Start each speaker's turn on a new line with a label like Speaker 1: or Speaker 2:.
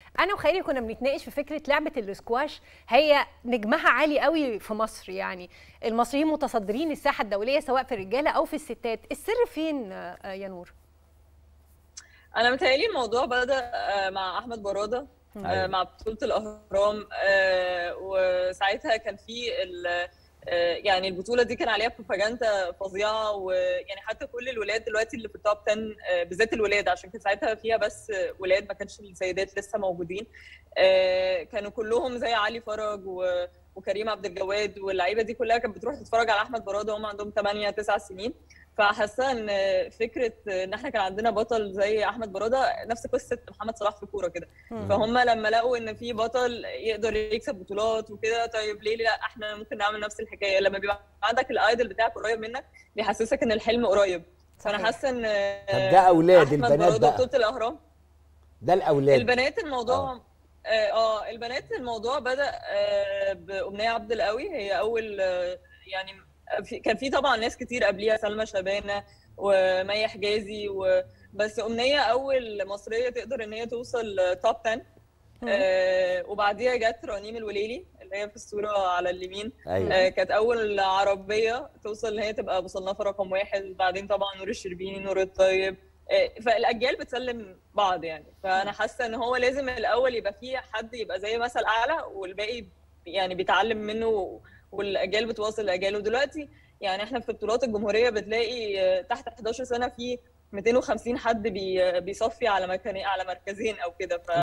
Speaker 1: انا وخيري كنا بنتناقش في فكره لعبه الاسكواش هي نجمها عالي قوي في مصر يعني المصريين متصدرين الساحه الدوليه سواء في الرجاله او في الستات السر فين آه، يا نور
Speaker 2: انا متهيألي الموضوع بدأ آه، مع احمد براده آه،
Speaker 3: أيوة.
Speaker 2: مع بطوله الاهرام آه، وساعتها كان في ال- آه، يعني البطوله دي كان عليها بروباجندا فظيعه ويعني حتى كل الولاد دلوقتي اللي في التوب 10 آه، بالذات الولاد عشان كان ساعتها فيها بس ولاد ما كانش السيدات لسه موجودين آه، كانوا كلهم زي علي فرج و- وكريم عبد الجواد واللعيبه دي كلها كانت بتروح تتفرج على احمد براده وهم عندهم 8 9 سنين فحاسه ان فكره ان احنا كان عندنا بطل زي احمد براده نفس قصه محمد صلاح في الكوره كده فهم لما لقوا ان في بطل يقدر يكسب بطولات وكده طيب ليه لا احنا ممكن نعمل نفس الحكايه لما بيبقى عندك الايدل بتاعك قريب منك بيحسسك ان الحلم قريب فانا
Speaker 1: صحيح.
Speaker 2: حاسه ان
Speaker 3: طب ده أولاد،
Speaker 2: أحمد
Speaker 3: البنات
Speaker 2: برادة
Speaker 3: بقى.
Speaker 2: بطوله الاهرام
Speaker 3: ده الاولاد
Speaker 2: البنات الموضوع
Speaker 3: آه.
Speaker 2: اه, آه البنات الموضوع بدا آه بامنيه عبد القوي هي اول آه يعني في كان في طبعا ناس كتير قبليها سلمى شبانه ومي حجازي و بس امنيه اول مصريه تقدر ان هي توصل توب 10 آه وبعديها جت رنيم الوليلي اللي هي في الصوره على اليمين
Speaker 3: ايوه
Speaker 2: آه، كانت اول عربيه توصل ان هي تبقى مصنفه رقم واحد بعدين طبعا نور الشربيني نور الطيب آه، فالاجيال بتسلم بعض يعني فانا حاسه ان هو لازم الاول يبقى فيه حد يبقى زي مثل اعلى والباقي يعني بيتعلم منه والاجيال بتواصل الاجيال ودلوقتي يعني احنا في بطولات الجمهوريه بتلاقي آه، تحت 11 سنه في 250 حد بي- بيصفي على مكان على مركزين او كده ف